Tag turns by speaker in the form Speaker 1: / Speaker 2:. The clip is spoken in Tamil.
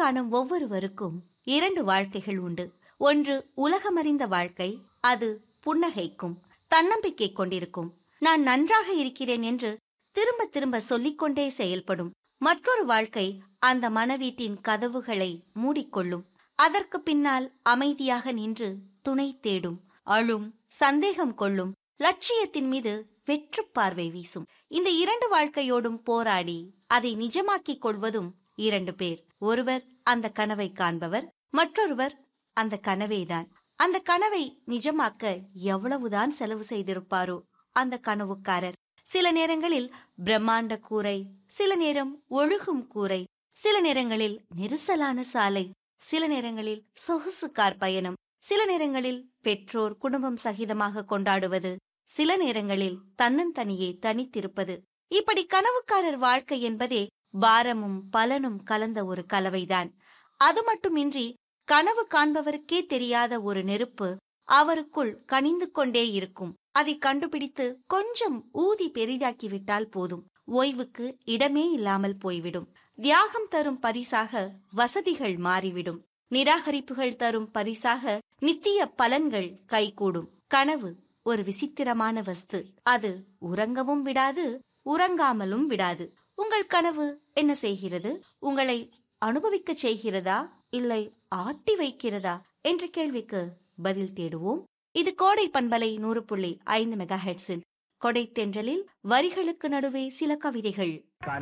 Speaker 1: காணும் ஒவ்வொருவருக்கும் இரண்டு வாழ்க்கைகள் உண்டு ஒன்று உலகமறிந்த வாழ்க்கை அது புன்னகைக்கும் தன்னம்பிக்கை கொண்டிருக்கும் நான் நன்றாக இருக்கிறேன் என்று திரும்ப திரும்ப சொல்லிக்கொண்டே செயல்படும் மற்றொரு வாழ்க்கை அந்த மனவீட்டின் கதவுகளை மூடிக்கொள்ளும் அதற்கு பின்னால் அமைதியாக நின்று துணை தேடும் அழும் சந்தேகம் கொள்ளும் லட்சியத்தின் மீது வெற்று பார்வை வீசும் இந்த இரண்டு வாழ்க்கையோடும் போராடி அதை நிஜமாக்கிக் கொள்வதும் இரண்டு பேர் ஒருவர் அந்த கனவை காண்பவர் மற்றொருவர் அந்த கனவேதான் அந்த கனவை நிஜமாக்க எவ்வளவுதான் செலவு செய்திருப்பாரோ அந்த கனவுக்காரர் சில நேரங்களில் பிரம்மாண்ட கூரை சில நேரம் ஒழுகும் கூரை சில நேரங்களில் நெரிசலான சாலை சில நேரங்களில் சொகுசு கார் பயணம் சில நேரங்களில் பெற்றோர் குடும்பம் சகிதமாக கொண்டாடுவது சில நேரங்களில் தன்னந்தனியே தனித்திருப்பது இப்படி கனவுக்காரர் வாழ்க்கை என்பதே பாரமும் பலனும் கலந்த ஒரு கலவைதான் அது மட்டுமின்றி கனவு காண்பவருக்கே தெரியாத ஒரு நெருப்பு அவருக்குள் கனிந்து கொண்டே இருக்கும் அதை கண்டுபிடித்து கொஞ்சம் ஊதி பெரிதாக்கிவிட்டால் போதும் ஓய்வுக்கு இடமே இல்லாமல் போய்விடும் தியாகம் தரும் பரிசாக வசதிகள் மாறிவிடும் நிராகரிப்புகள் தரும் பரிசாக நித்திய பலன்கள் கைகூடும் கனவு ஒரு விசித்திரமான வஸ்து அது உறங்கவும் விடாது உறங்காமலும் விடாது உங்கள் கனவு என்ன செய்கிறது உங்களை அனுபவிக்க செய்கிறதா இல்லை ஆட்டி வைக்கிறதா என்ற கேள்விக்கு பதில் தேடுவோம் இது கோடை பண்பலை நூறு புள்ளி ஐந்து மெகா ஹெட்ஸின் கொடை தென்றலில் வரிகளுக்கு நடுவே சில கவிதைகள்